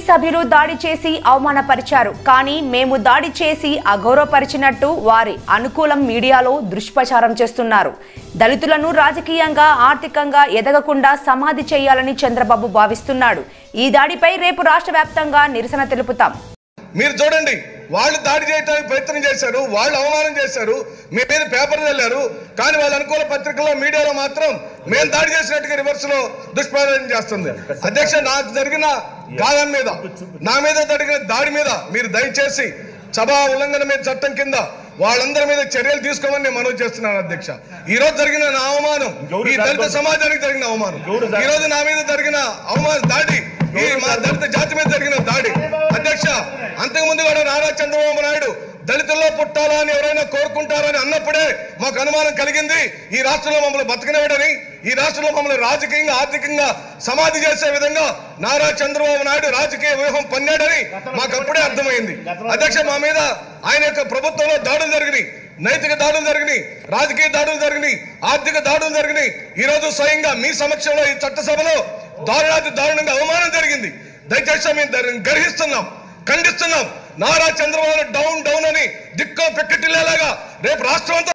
సభ్యులు దాడి చేసి అవమానపరిచారు కానీ మేము దాడి చేసి అగౌరవపరిచినట్టు వారి అనుకూలం మీడియాలో దుష్ప్రచారం చేస్తున్నారు దళితులను రాజకీయంగా ఆర్థికంగా ఎదగకుండా సమాధి చేయాలని చంద్రబాబు భావిస్తున్నాడు ఈ దాడిపై రేపు రాష్ట్ర వ్యాప్తంగా నిరసన తెలుపుతాం మీరు చూడండి వాళ్ళు దాడి చేయడానికి ప్రయత్నం చేశారు వాళ్ళు అవమానం చేశారు మీ మీద పేపర్ వెళ్ళారు కానీ వాళ్ళ అనుకూల పత్రికల్లో మీడియాలో మాత్రం మేము దాడి చేసినట్టుగా రివర్స్ లో దుష్ప్రచారం చేస్తుంది అధ్యక్ష నాకు జరిగిన గాయం మీద నా మీద జరిగిన దాడి మీద మీరు దయచేసి సభా ఉల్లంఘన మీద చట్టం కింద వాళ్ళందరి మీద చర్యలు తీసుకోమని నేను మనవి చేస్తున్నాను అధ్యక్ష ఈ రోజు జరిగిన నా అవమానం ఈ దళిత సమాజానికి జరిగిన అవమానం ఈ రోజు నా మీద జరిగిన అవమానం దాడి ఈ మా దళిత జాతి మీద జరిగిన దాడి అధ్యక్ష అంతకుముందు కూడా నారా చంద్రబాబు నాయుడు దళితుల్లో పుట్టాలా అని ఎవరైనా కోరుకుంటారని అన్నప్పుడే మాకు అనుమానం కలిగింది ఈ రాష్ట్రంలో మమ్మల్ని బతకనివ్వడని ఈ రాష్ట్రంలో మమ్మల్ని రాజకీయంగా ఆర్థికంగా సమాధి చేసే విధంగా నారా చంద్రబాబు నాయుడు రాజకీయ వ్యూహం పన్నాడని మాకు అప్పుడే అర్థమైంది అధ్యక్ష మా మీద ఆయన యొక్క ప్రభుత్వంలో దాడులు జరిగినాయి నైతిక దాడులు జరిగినాయి రాజకీయ దాడులు జరిగినాయి ఆర్థిక దాడులు జరిగినాయి ఈ రోజు స్వయంగా మీ సమక్షంలో ఈ చట్టసభలో దారుణాతి దారుణంగా అవమానం జరిగింది దయచేసి మేము దానిని గర్హిస్తున్నాం ఖండిస్తున్నాం నారా చంద్రబాబు డౌన్ డౌన్ అని దిక్కో పెక్కటిల్లేలాగా రేపు రాష్ట్రం అంతా